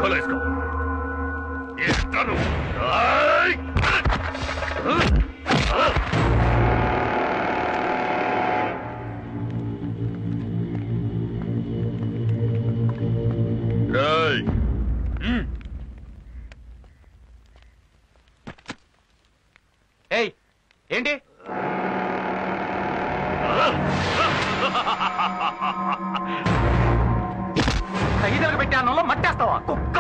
వేసుకో ఇస్తాను ఆయ్! రేయ్ ఏయ్ ఏంటి ఖైదీలకు పెట్టే అన్నంలో మట్టేస్తావా కుక్క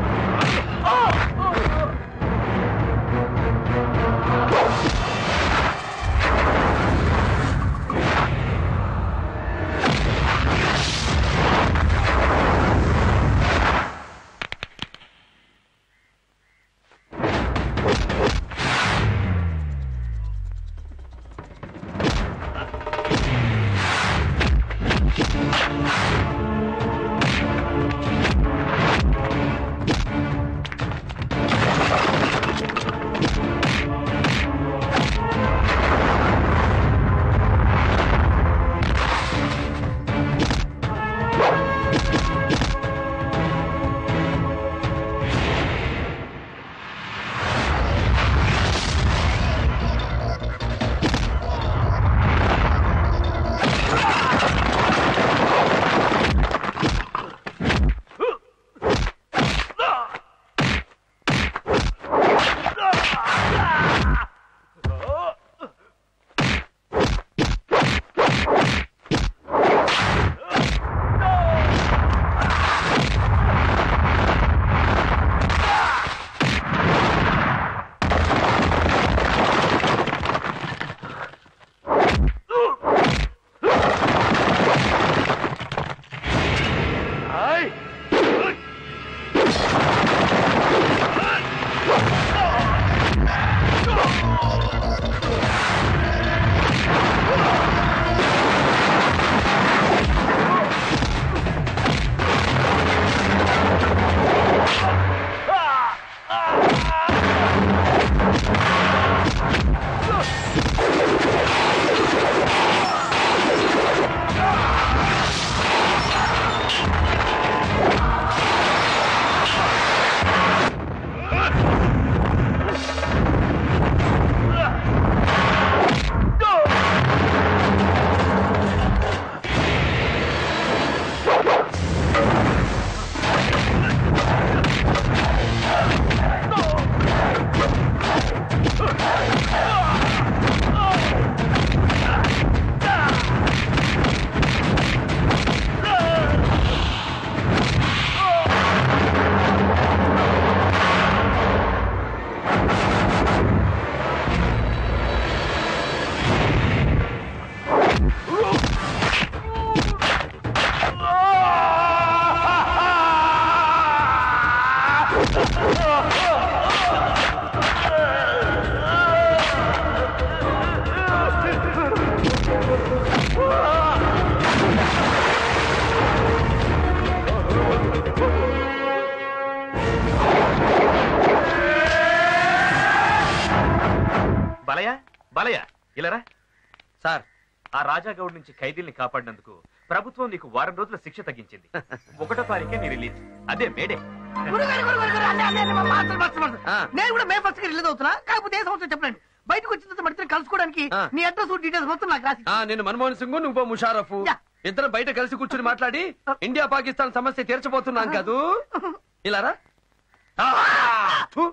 బలయ బలయ ఇలారా సార్ ఆ రాజాగౌడ్ నుంచి ఖైదీల్ని కాపాడినందుకు ప్రభుత్వం నీకు వారం రోజుల శిక్ష తగ్గించింది ఒకటో తారీఖే నీ రిలీజ్ అదే మేడే గురుగారు, గురుగారు, గురుగారు, అన్నీ, అన్నీ, అన్నీ, మాస్టర్, మాస్టర్, మాస్టర్. నేను కూడా మే ఫస్ట్ కి రిలీజ్ అవుతున్నా కాకపోతే ఏ సంవత్సరం చెప్పండి బయటకు వచ్చిన తర్వాత మడితే కలుసుకోవడానికి నీ అడ్రస్ డీటెయిల్స్ మొత్తం నాకు రాసి ఆ, నేను మన్మోహన్ సింగ్ నువ్వు ముషారఫ్ ఇద్దరం బయట కలిసి కూర్చుని మాట్లాడి ఇండియా పాకిస్తాన్ సమస్య తీర్చబోతున్నాం కదూ ఇలారా ఆ, థు.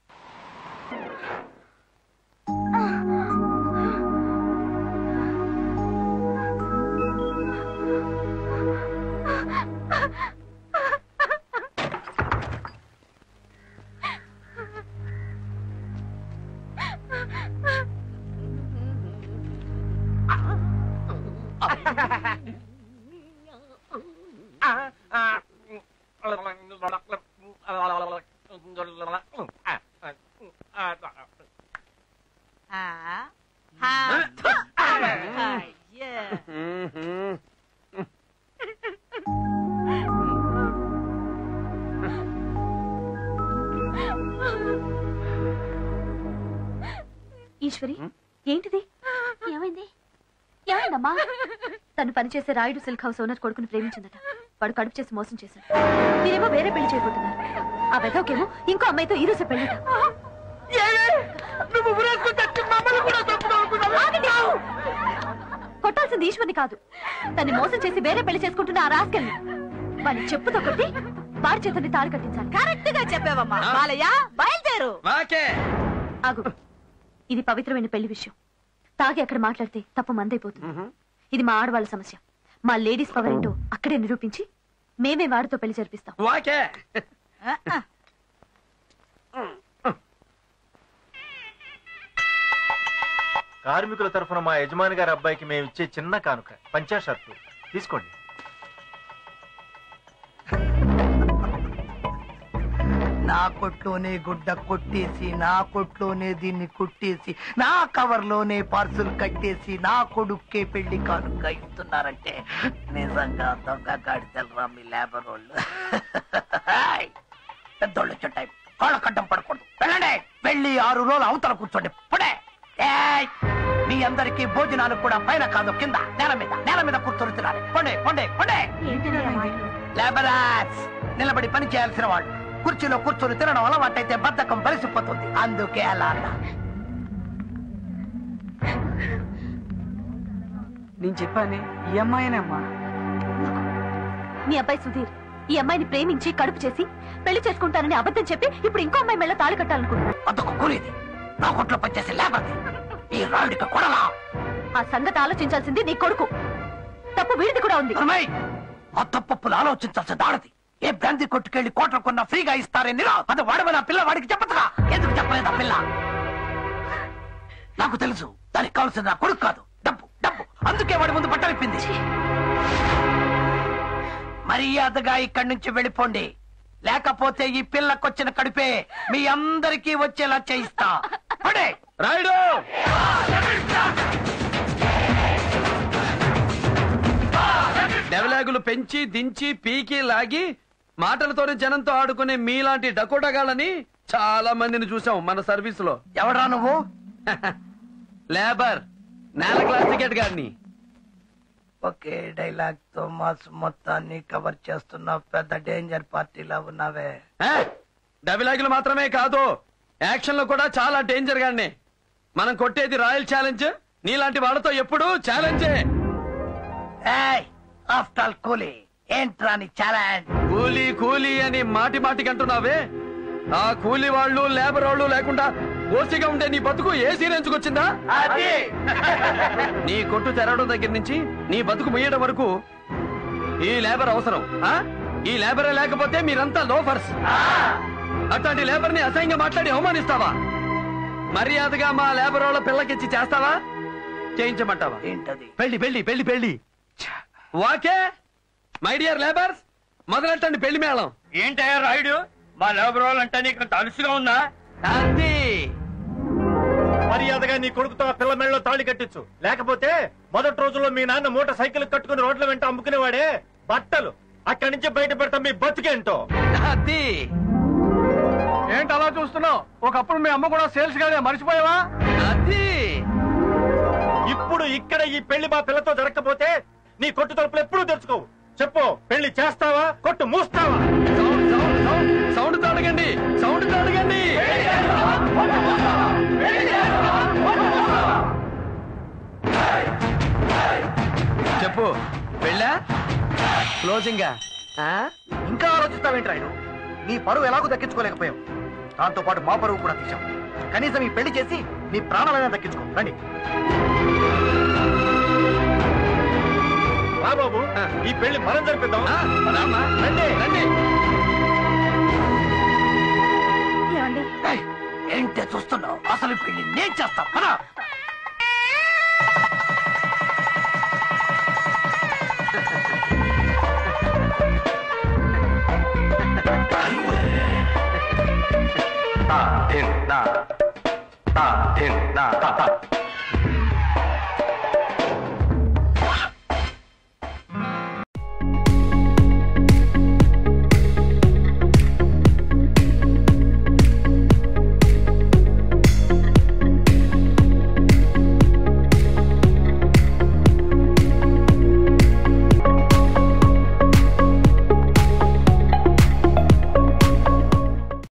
మ్మ్. ఈశ్వరి ఏంటిది ఏమైంది ఏమైందమ్మా తను పనిచేసే రాయుడు సిల్క్ హౌస్ ఓనర్ కొడుకుని ప్రేమించిందట వాడు కడుపు చేసి మోసం చేశాడు మీరేమో వేరే పెళ్లి చేయబోతున్నారు ఆ వెదవకేమో ఇంకో అమ్మాయితో ఈ రోజు పెళ్ళి నువ్వు ఊరేసుకుని తెచ్చి మమ్మల్ని కూడా చంపుతావు కొట్టాల్సింది ఈశ్వర్ని కాదు తన్ని మోసం చేసి వేరే పెళ్లి చేసుకుంటున్న ఆ రాస్కెల్ని వాడిని చెప్పుతో కొట్టి వాడి చేతుల్ని తాడు కట్టించాలి కరెక్ట్ గా చెప్పావమ్మా బాలయ్య బయలుదేరు వాకే ఆగు ఇది పవిత్రమైన పెళ్లి విషయం తాగి అక్కడ మాట్లాడితే తప్పు మందైపోతుంది ఇది మా ఆడవాళ్ళ సమస్య మా లేడీస్ పవర్ ఏంటో అక్కడే నిరూపించి మేమే వాడితో పెళ్లి జరిపిస్తాం వాకే కార్మికుల తరఫున మా యజమాని గారి అబ్బాయికి మేము ఇచ్చే చిన్న కానుక పంచా షర్టు తీసుకోండి నా కొట్లోనే గుడ్డ కొట్టేసి నా కొట్లోనే దీన్ని కుట్టేసి నా కవర్లోనే పార్సుల్ కట్టేసి నా కొడుక్కే పెళ్లి కానుక ఇస్తున్నారంటే నిజంగా దొంగ గాడితెలరా మీ లేబర్ వాళ్ళు హాయ్! పెద్దోళ్ళు చుట్టాయి కాళ్ళ కట్టం పడకూడదు వెళ్ళండి వెళ్ళి ఆరు రోజులు అవతల కూర్చోండి పడే ఏయ్! మీ అందరికీ భోజనాలు కూడా పైన కాదు కింద నేల మీద నేల మీద కూర్చొని తినాలి పండే పండే పండే లేబరాస్ నిలబడి పని చేయాల్సిన వాళ్ళు కుర్చీలో కూర్చొని తినడం అలవాటైతే బద్ధకం బలిసిపోతుంది అందుకే అలా అన్నా నేను చెప్పానే ఈ అమ్మాయినేమ్మా మీ అబ్బాయి సుధీర్ ఈ అమ్మాయిని ప్రేమించి కడుపు చేసి పెళ్లి చేసుకుంటానని అబద్ధం చెప్పి ఇప్పుడు ఇంకో అమ్మాయి మెళ్ళ తాళి కట్టాలనుకుంటున్నాడు అందుకు కూలీది నా కొట్లో పనిచేసి లేబర్ది ఈ రాయుడికి కొడలా ఆ సంగతి ఆలోచించాల్సింది నీ కొడుకు తప్పు వీడిది కూడా ఉంది అమ్మాయి ఆ తప్పప్పులు ఆలోచించాల్సి దాడది ఏ బ్రాంతి కొట్టుకెళ్లి కోట్ల కొన్న ఫ్రీగా ఇస్తారే నిరా అది వాడమని ఆ పిల్ల వాడికి చెప్పదుగా ఎందుకు చెప్పలేదు ఆ పిల్ల నాకు తెలుసు దానికి కావాల్సింది నా కొడుకు కాదు డబ్బు డబ్బు అందుకే వాడి ముందు పట్టలిప్పింది మర్యాదగా ఇక్కడి నుంచి వెళ్ళిపోండి లేకపోతే ఈ పిల్లకొచ్చిన కడిపే మీ అందరికీ వచ్చేలా చేయిస్తా పడే రాయుడు డెవలాగులు పెంచి దించి పీకి లాగి మాటలతోనే జనంతో ఆడుకునే మీలాంటి డకోటగాళ్ళని చాలా మందిని చూసాం మన సర్వీస్ లో ఎవడా నువ్వు లేబర్ నేల క్లాస్ టికెట్ గారిని ఒకే డైలాగ్ తో మాస్ మొత్తాన్ని కవర్ చేస్తున్న పెద్ద డేంజర్ పార్టీలా ఉన్నావే డబిలాగులు మాత్రమే కాదు యాక్షన్ లో కూడా చాలా డేంజర్ గానే మనం కొట్టేది రాయల్ ఛాలెంజ్ నీలాంటి వాళ్ళతో ఎప్పుడు ఛాలెంజే ఆఫ్టర్ ఆల్ కూలీ ఏంట్రా నీ ఛాలెంజ్ కూలీ కూలీ అని మాటి మాటికి అంటున్నావే ఆ కూలీ వాళ్ళు లేబర్ వాళ్ళు లేకుండా ఓసిగా ఉండే నీ బతుకు ఏ సీరెంచుకొచ్చిందా నీ కొట్టు తెరవడం దగ్గర నుంచి నీ బతుకు ముయ్యడం వరకు ఈ లేబర్ అవసరం ఆ ఈ లేబరే లేకపోతే మీరంతా లోఫర్స్ అట్లాంటి లేబర్ ని అసహ్యంగా మాట్లాడి అవమానిస్తావా మర్యాదగా మా లేబర్ వాళ్ళ పిల్లకిచ్చి చేస్తావా చేయించమంటావా ఏంటది పెళ్లి పెళ్లి పెళ్లి పెళ్లి వాకే మై డియర్ లేబర్స్ మొదలెట్టండి పెళ్లి మేళం ఏంటయ్యా రాయుడు మా లేబర్ వాళ్ళంటే నీకు తలుసుగా ఉందా అది మర్యాదగా నీ కొడుకుతో ఆ పిల్ల మెళ్ళలో తాళి కట్టించు లేకపోతే మొదటి రోజుల్లో మీ నాన్న మూట సైకిల్ కట్టుకుని రోడ్ల వెంట అమ్ముకునేవాడే బట్టలు అక్కడి నుంచి బయట పెడతాం మీ బతికేంటో అది ఏంటి అలా చూస్తున్నావు ఒకప్పుడు మీ అమ్మ కూడా సేల్స్ గానే మర్చిపోయావా అది ఇప్పుడు ఇక్కడ ఈ పెళ్లి మా పిల్లతో జరగకపోతే నీ కొట్టు తలుపులు ఎప్పుడూ తెరుచుకోవు చెప్పు పెళ్లి చేస్తావా కొట్టు మూస్తావా సౌండ్ సౌండ్ సౌండ్ సౌండ్ తాడగండి సౌండ్ తాడగండి చెప్పు పెళ్ళా క్లోజింగ్ ఇంకా ఆలోచిస్తావేంటి రాయుడు నీ పరువు ఎలాగో దక్కించుకోలేకపోయావు దాంతో పాటు మా పరువు కూడా తీసాం కనీసం ఈ పెళ్లి చేసి నీ ప్రాణాలైనా దక్కించుకో రండి రా బాబు ఈ పెళ్లి మనం జరిపిద్దాం రండి రండి ఏమండి ఏయ్, ఏంటే చూస్తున్నావు అసలు ఈ పెళ్లి నేను చేస్తా పదా తా ధిన్ తా తా ధిన్ తా తా